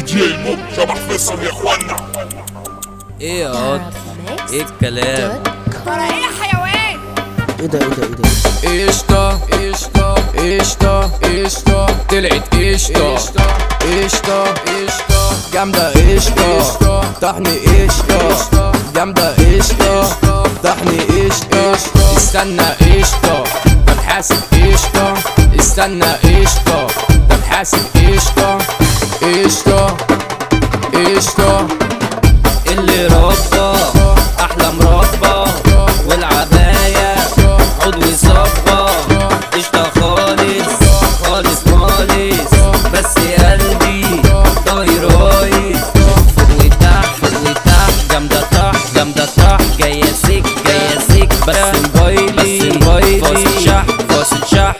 جي مو شبح فيصل يا اخوانا ايه يا قط ايه الكلام ولا ايه يا حيوان ايه ده ايه ده ايه ده قشطة قشطة قشطة قشطة طلعت قشطة قشطة قشطة جامدة قشطة طحن قشطة جامدة قشطة طحن قشطة استنى قشطة طب حاسب قشطة استنى قشطة طب حاسب قشطة قشطة قشطة اللي ربى احلى مربى والعباية عضو صبى قشطة خالص خالص خالص بس قلبي طاير رايح فوق وتحت فوق وتحت جامدة طح جامدة طح جاية سك جاية سك بس موبايلي بس موبايلي فاصل شح فاصل شح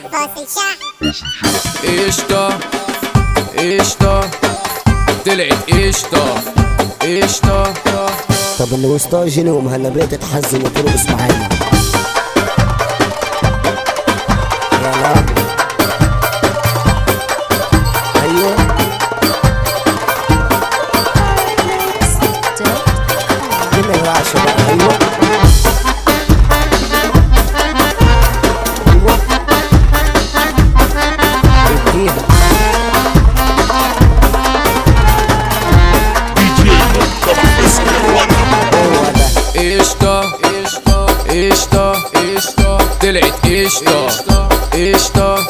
قشطة قشطة طلعت قشطة قشطة طب اللي وسطها جيني ومهلبية تتحزن وترقص معانا يا لهوي ايوه دي ما ينفعش بقى ايوه ايوه اديها دي جي مو شبح فيصل يا اخوانا هو ده قشطة قشطة قشطة قشطة طلعت قشطة قشطة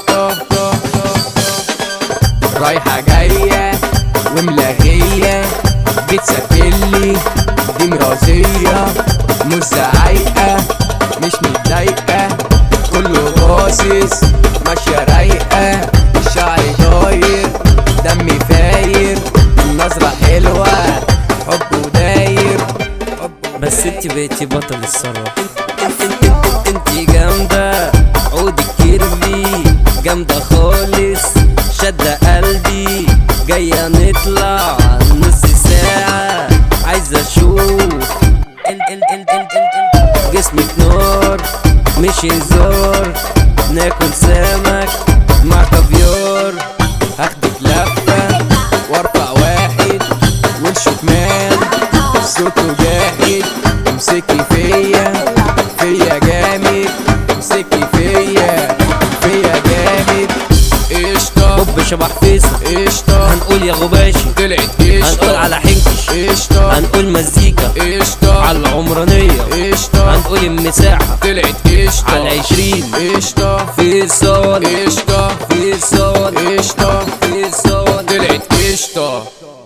رايحة جاية وملاغية بتسجلي دي مرازية مش زعايقة مش متضايقة كله باصص ماشية رايقة شعري طاير دمي فاير النظرة حلوة حبه داير بس انت بقيتي بطل الصراحة انت جامدة عود الكيرلي جامدة خالص شدة قلبي جاية نطلع نص ساعة عايز اشوف ال ال ال ال ال ال جسمك نار مش هزار ناكل سمك مع كافيار هاخدك لفة وارفع واحد والشكمان صوته جاحد امسكي فيا فيا جامد امسكي فيا فيا جامد قشطة بوب شبح فيصل قشطة هنقول يا غباشي طلعت هنقول قشطة على حنكش قشطة هنقول مزيكا قشطة على العمرانية قشطة هنقول المساحة طلعت قشطة على عشرين قشطة فيصل قشطة فيصل قشطة فيصل طلعت قشطة